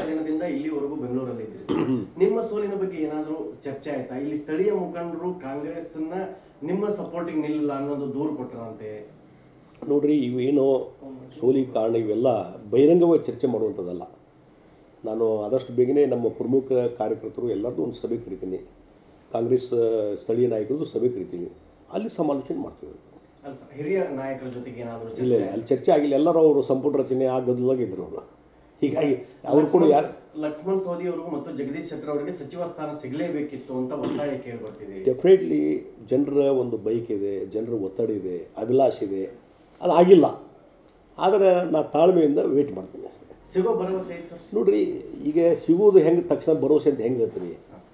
ದಿನದಿಂದ ಇಲ್ಲಿವರೆಗೂ ಬೆಂಗಳೂರಲ್ಲಿ ಇದ್ದೀರಿ ಸರ್. ನಿಮ್ಮ ಸೋಲಿನ ಬಗ್ಗೆ ಏನಾದರೂ ಚರ್ಚೆ ಆಯ್ತಾ ಇಲ್ಲಿ ಸ್ಥಳೀಯ ಮುಖಂಡರು ಕಾಂಗ್ರೆಸ್ನ ನಿಮ್ಮ ಸಪೋರ್ಟಿಗೆ ನಿಲ್ಲಿಲ್ಲ ಅನ್ನೋದು ದೂರು ಕೊಟ್ಟರಂತೆ ನೋಡ್ರಿ ಇವೇನೋ ಸೋಲಿಗೆ ಕಾರಣ ಇವೆಲ್ಲ ಬಹಿರಂಗವಾಗಿ ಚರ್ಚೆ ಮಾಡುವಂಥದ್ದಲ್ಲ ನಾನು ಆದಷ್ಟು ಬೇಗನೆ ನಮ್ಮ ಪ್ರಮುಖ ಕಾರ್ಯಕರ್ತರು ಎಲ್ಲರದ್ದು ಒಂದು ಸಭೆ ಕರಿತೀನಿ ಕಾಂಗ್ರೆಸ್ ಸ್ಥಳೀಯ ನಾಯಕರದ್ದು ಸಭೆ ಕರಿತೀವಿ ಅಲ್ಲಿ ಸಮಾಲೋಚನೆ ಮಾಡ್ತೀವಿ ಅಲ್ಲ ಸರ್ ಹಿರಿಯ ನಾಯಕರ ಜೊತೆಗೆ ಏನಾದರೂ ಇಲ್ಲ ಇಲ್ಲ ಅಲ್ಲಿ ಚರ್ಚೆ ಆಗಿಲ್ಲ ಎಲ್ಲರೂ ಅವರು ಸಂಪುಟ ರಚನೆ ಆ ಗದ್ದಲಾಗ ಇದ್ರು ಅವರು ಹೀಗಾಗಿ ಅವ್ರು ಕೂಡ ಯಾರು ಲಕ್ಷ್ಮಣ್ ಸವದಿ ಅವರಿಗೂ ಮತ್ತು ಜಗದೀಶ್ ಶೆಟ್ಟರ್ ಅವರಿಗೆ ಸಚಿವ ಸ್ಥಾನ ಸಿಗಲೇಬೇಕಿತ್ತು ಅಂತ ಒತ್ತಾಯ ಕೇಳಿ ಬರ್ತಿದೆ ಡೆಫಿನೆಟ್ಲಿ ಜನರ ಒಂದು ಬೈಕ್ ಇದೆ ಜನರ ಒತ್ತಡ ಇದೆ ಅಭಿಲಾಷೆ ಇದೆ ಅದು ಆಗಿಲ್ಲ ಆದರೆ ನಾನು ತಾಳ್ಮೆಯಿಂದ ವೇಟ್ ಮಾಡ್ತೀನಿ ಅಷ್ಟೇ ಸಿಗೋ ಭರವಸೆ ಐತೆ ಸರ್ ನೋಡ್ರಿ ಈಗ ಸಿಗೋದು ಹೆಂಗೆ ತಕ್ಷಣ ಭರವಸೆ ಅಂತ ಹೆಂಗೆ ಹೇಳ್ತೀರಿ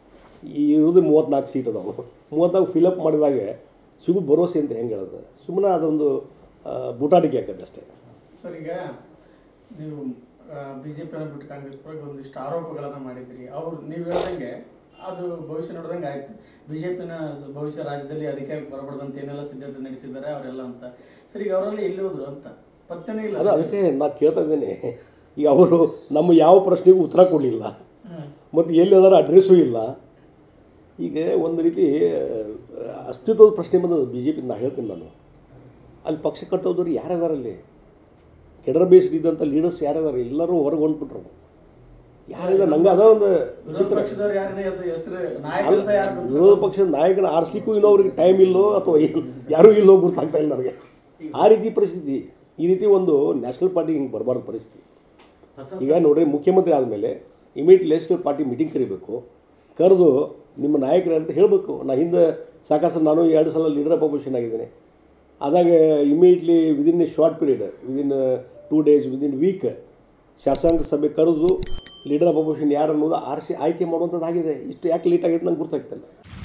ಈ ಇರೋದು ಮೂವತ್ತ್ನಾಲ್ಕು ಸೀಟ್ ಅದಾವೆ ಮೂವತ್ತ್ನಾಲ್ಕು ಫಿಲಪ್ ಮಾಡಿದಾಗ ಸಿಗೋ ಭರವಸೆ ಅಂತ ಹೆಂಗೆ ಹೇಳೋದು ಸುಮ್ಮನೆ ಅದೊಂದು ಆ, ಬೂಟಾಟಿಕೆ ಹಾಕತ್ತೆ ಅಷ್ಟೇ ಸರ್ ಈಗ ನೀವು ಬಿ ಜೆ ಪಿಯನ್ನು ಬಿಟ್ಟು ಕಾಂಗ್ರೆಸ್ ಪರವಾಗಿ ಒಂದಿಷ್ಟು ಆರೋಪಗಳನ್ನು ಮಾಡಿದ್ರಿ ಅವ್ರು ನೀವು ಹೇಳ್ದಂಗೆ ಅದು ಭವಿಷ್ಯ ನೋಡ್ದಂಗೆ ಆಯ್ತು ಬಿ ಜೆ ಪಿನ ಭವಿಷ್ಯ ರಾಜ್ಯದಲ್ಲಿ ಅಧಿಕಾರಕ್ಕೆ ಬರಬಾರ್ದಂತ ಏನೆಲ್ಲ ಸಿದ್ಧತೆ ನಡೆಸಿದ್ದಾರೆ ಅವರೆಲ್ಲ ಅಂತ ಸರ್ ಈಗ ಅವರೆಲ್ಲ ಎಲ್ಲಿ ಹೋದ್ರು ಅಂತ ಪತ್ತೆನೇ ಇಲ್ಲ ಅದು ಅದಕ್ಕೆ ನಾನು ಕೇಳ್ತಾ ಇದ್ದೇನೆ ಈಗ ಅವರು ನಮ್ಮ ಯಾವ ಪ್ರಶ್ನೆಗೂ ಉತ್ತರ ಕೊಡಲಿಲ್ಲ ಹ್ಮ್. ಮತ್ತು ಎಲ್ಲಿ ಅದರ ಅಡ್ರೆಸ್ಸೂ ಇಲ್ಲ ಈಗ ಒಂದು ರೀತಿ ಆ, ಅಸ್ತಿತ್ವದ ಪ್ರಶ್ನೆ ಬಂದದ್ದು ಬಿ ಜೆ ಪಿ ನಾ ಹೇಳ್ತೀನಿ ನಾನು ಅಲ್ಲಿ ಪಕ್ಷ ಕಟ್ಟೋದವ್ರು ಯಾರ್ಯಾರು ಅಲ್ಲಿ ಕೆಡರ್ ಬೇಸ್ಡ್ ಇದ್ದಂಥ ಲೀಡರ್ಸ್ ಯಾರ್ಯಾರು ಎಲ್ಲರೂ ಹೊರಗೆ ಹೊಂಟ್ಬಿಟ್ರು ಯಾರಿದ್ದಾರೆ ನಂಗೆ ಅದ ಒಂದು ವಿರೋಧ ವಿಚಿತ್ರ ಪಕ್ಷದವ್ರು ಯಾರನ್ನ ಹೆಸರು ನಾಯಕ ಅಲ್ಲ ಅಂತ ಯಾರು ಗೊತ್ತು? ವಿರೋಧ ಪಕ್ಷದ ನಾಯಕನ ಆರಿಸ್ಲಿಕ್ಕೂ ಇನ್ನೂ ಅವ್ರಿಗೆ ಟೈಮ್ ಇಲ್ಲೋ ಅಥವಾ ಏನು ಯಾರೂ ಇಲ್ಲೋ ಗೊತ್ತಾಗ್ತಾ ಇಲ್ಲ ನನಗೆ ಆ ರೀತಿ ಪರಿಸ್ಥಿತಿ ಈ ರೀತಿ ಒಂದು ನ್ಯಾಷನಲ್ ಪಾರ್ಟಿ ಹಿಂಗೆ ಬರಬಾರ್ದು ಪರಿಸ್ಥಿತಿ ಹೊಸ ಈಗ ನೋಡ್ರಿ ಮುಖ್ಯಮಂತ್ರಿ ಆದಮೇಲೆ ಇಮಿಡಿಯೇಟ್ ನ್ಯಾಷನಲ್ ಪಾರ್ಟಿ ಮೀಟಿಂಗ್ ಕರಿಬೇಕು ಕರೆದು ನಿಮ್ಮ ನಾಯಕರು ಅಂತ ಹೇಳಬೇಕು ನಾ ಹಿಂದೆ ಸಾಕಷ್ಟು ನಾನು ಎರಡು ಸಲ ಲೀಡರ್ ಅಪೋಸಿಷನ್ ಆಗಿದ್ದೇನೆ ಆದಾಗ immediately within a short period within two days within week ಶಾಸಕಾಂಗ ಸಭೆ ಕರೆದು ಲೀಡರ್ ಅಪೋಸಿಷನ್ ಯಾರು ಅನ್ನೋದು ಆರಿಸಿ ಆಯ್ಕೆ ಮಾಡುವಂಥದ್ದು ಆಗಿದೆ ಇಷ್ಟು ಯಾಕೆ ಲೇಟ್ ಆಗೈತೆ ನಂಗೆ ಗೊತ್ತಾಗ್ತಿಲ್ಲ